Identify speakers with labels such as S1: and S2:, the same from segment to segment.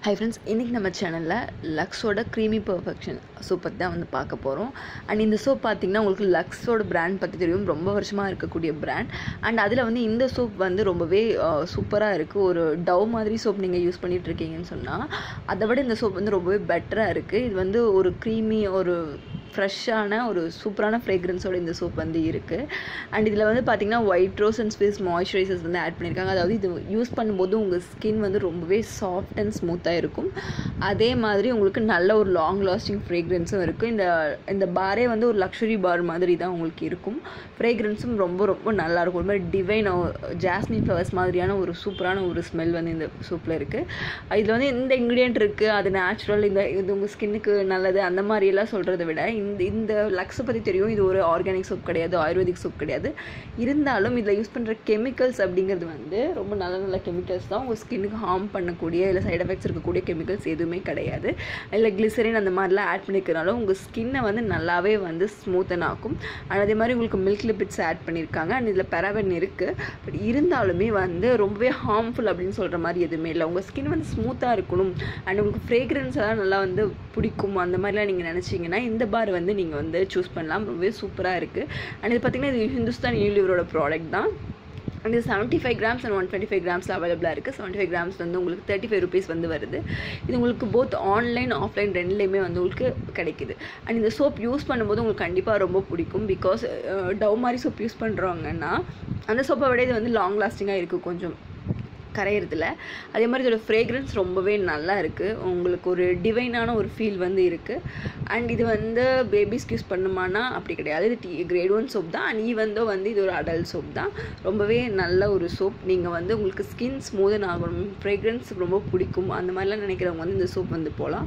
S1: hi friends இன்றைக்கி நம்ம சேனலில் லக்ஸோட க்ரீமி பர்ஃபெக்ஷன் சோப் பற்றி தான் வந்து பார்க்க போகிறோம் அண்ட் இந்த சோப் பார்த்திங்கன்னா உங்களுக்கு லக்ஸோட பிராண்ட் பற்றி தெரியும் ரொம்ப வருஷமாக இருக்கக்கூடிய பிராண்ட் அண்ட் அதில் வந்து இந்த சோப் வந்து ரொம்பவே சூப்பராக இருக்குது ஒரு டவ் மாதிரி சோப் நீங்கள் யூஸ் பண்ணிகிட்டு இருக்கீங்கன்னு சொன்னால் அதை விட இந்த சோப் வந்து ரொம்பவே பெட்டராக இருக்குது இது வந்து ஒரு க்ரீமி ஒரு ஃப்ரெஷ்ஷான ஒரு சூப்பரான ஃப்ரேக்ரன்ஸோட இந்த சோப் வந்து இருக்குது அண்ட் இதில் வந்து பார்த்திங்கன்னா white rose and space moisturisers வந்து ஆட் பண்ணியிருக்காங்க அதாவது இது யூஸ் பண்ணும்போது உங்கள் ஸ்கின் வந்து ரொம்பவே சாஃப்ட் அண்ட் ஸ்மூத்தாக இருக்கும் அதே மாதிரி உங்களுக்கு நல்ல ஒரு லாங் லாஸ்டிங் ஃப்ரேக்ரன்ஸும் இருக்குது இந்த இந்த பாரே வந்து ஒரு லக்ஸுரி பார் மாதிரி தான் உங்களுக்கு இருக்கும் ஃப்ரேக்ரன்ஸும் ரொம்ப ரொம்ப நல்லாயிருக்கும் ஒரு மாதிரி டிவைன் ஜாஸ்மின் ஃப்ளவர்ஸ் மாதிரியான ஒரு சூப்பரான ஒரு ஸ்மெல் வந்து இந்த சோப்பில் இருக்குது இதில் வந்து இந்த இன்க்ரீடியன்ட் இருக்குது அது நேச்சுரல் இந்த இது உங்கள் ஸ்கின்னுக்கு நல்லது அந்த மாதிரியெல்லாம் சொல்கிறத விட இந்த இந்த லக்ஸை பற்றி தெரியும் இது ஒரு ஆர்கானிக் சோப் கிடையாது ஆயுர்வேதிக் சோப் கிடையாது இருந்தாலும் இதில் யூஸ் பண்ணுற கெமிக்கல்ஸ் அப்படிங்கிறது வந்து ரொம்ப நல்ல நல்ல கெமிக்கல்ஸ் தான் உங்கள் ஸ்கின்னுக்கு ஹார்ம் பண்ணக்கூடிய இல்லை சைட் எஃபெக்ட்ஸ் இருக்கக்கூடிய கெமிக்கல்ஸ் எதுவுமே கிடையாது இல்லை கிளிசரின் அந்த மாதிரிலாம் ஆட் பண்ணிக்கிறனால உங்கள் ஸ்கின்னை வந்து நல்லாவே வந்து ஸ்மூத்தன் ஆக்கும் அண்ட் அதே மாதிரி உங்களுக்கு மில்க் லிபிட்ஸ் ஆட் பண்ணியிருக்காங்க அண்ட் இதில் பெராவன் இருக்குது பட் இருந்தாலுமே வந்து ரொம்பவே ஹார்ம்ஃபுல் அப்படின்னு சொல்கிற மாதிரி எதுவுமே இல்லை உங்கள் ஸ்கின் வந்து ஸ்மூத்தாக இருக்கணும் அண்ட் உங்களுக்கு ஃப்ரேக்ரன்ஸ் எல்லாம் நல்லா வந்து பிடிக்கும் அந்த மாதிரிலாம் நீங்கள் நினச்சிங்கன்னா இந்த பார் வந்து நீங்கள் வந்து சூஸ் பண்ணலாம் ரொம்பவே சூப்பராக இருக்குது அண்ட் இது பார்த்திங்கன்னா இது ஹிந்துஸ்தான் யூனிலிவரோட ப்ராடக்ட் தான் அண்ட் இது seventy five grams and one twenty five grams அவைலபிளாக இருக்குது செவன்ட்டி ஃபைவ் கிராம்ஸ் வந்து உங்களுக்கு தேர்ட்டி ஃபைவ் ருபீஸ் வந்து வருது இது உங்களுக்கு போத் ஆன்லைன் ஆஃப்லைன் ரெண்டுலேயுமே வந்து உங்களுக்கு கிடைக்குது அண்ட் இந்த சோப் யூஸ் பண்ணும்போது உங்களுக்கு கண்டிப்பாக ரொம்ப பிடிக்கும் பிகாஸ் டவ் மாதிரி சோப் யூஸ் பண்ணுறவங்கன்னா அந்த சோப்பை விட இது வந்து லாங் லாஸ்டிங்காக இருக்குது கொஞ்சம் கரையிறதுல அதே மாதிரி இதோட ஃப்ரேக்ரன்ஸ் ரொம்பவே நல்லா இருக்குது உங்களுக்கு ஒரு டிவைனான ஒரு ஃபீல் வந்து இருக்குது அண்ட் இது வந்து பேபிஸ்க்கு யூஸ் பண்ணுமானா அப்படி கிடையாது இது டி கிரேட் ஒன் சோப் தான் அண்ட் ஈவந்தோ வந்து இது ஒரு அடல்ட் சோப் தான் ரொம்பவே நல்ல ஒரு சோப் நீங்கள் வந்து உங்களுக்கு ஸ்கின் ஸ்மூதன் ஆகணும் ஃப்ரேக்ரன்ஸ் ரொம்ப பிடிக்கும் அந்த மாதிரிலாம் நினைக்கிறவங்க வந்து இந்த சோப் வந்து போகலாம்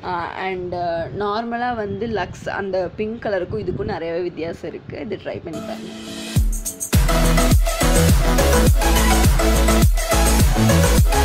S1: அண்ட் நார்மலாக வந்து லக்ஸ் அந்த பிங்க் கலருக்கும் இதுக்கும் நிறையவே வித்தியாசம் இருக்குது இது ட்ரை பண்ணி பாருங்கள்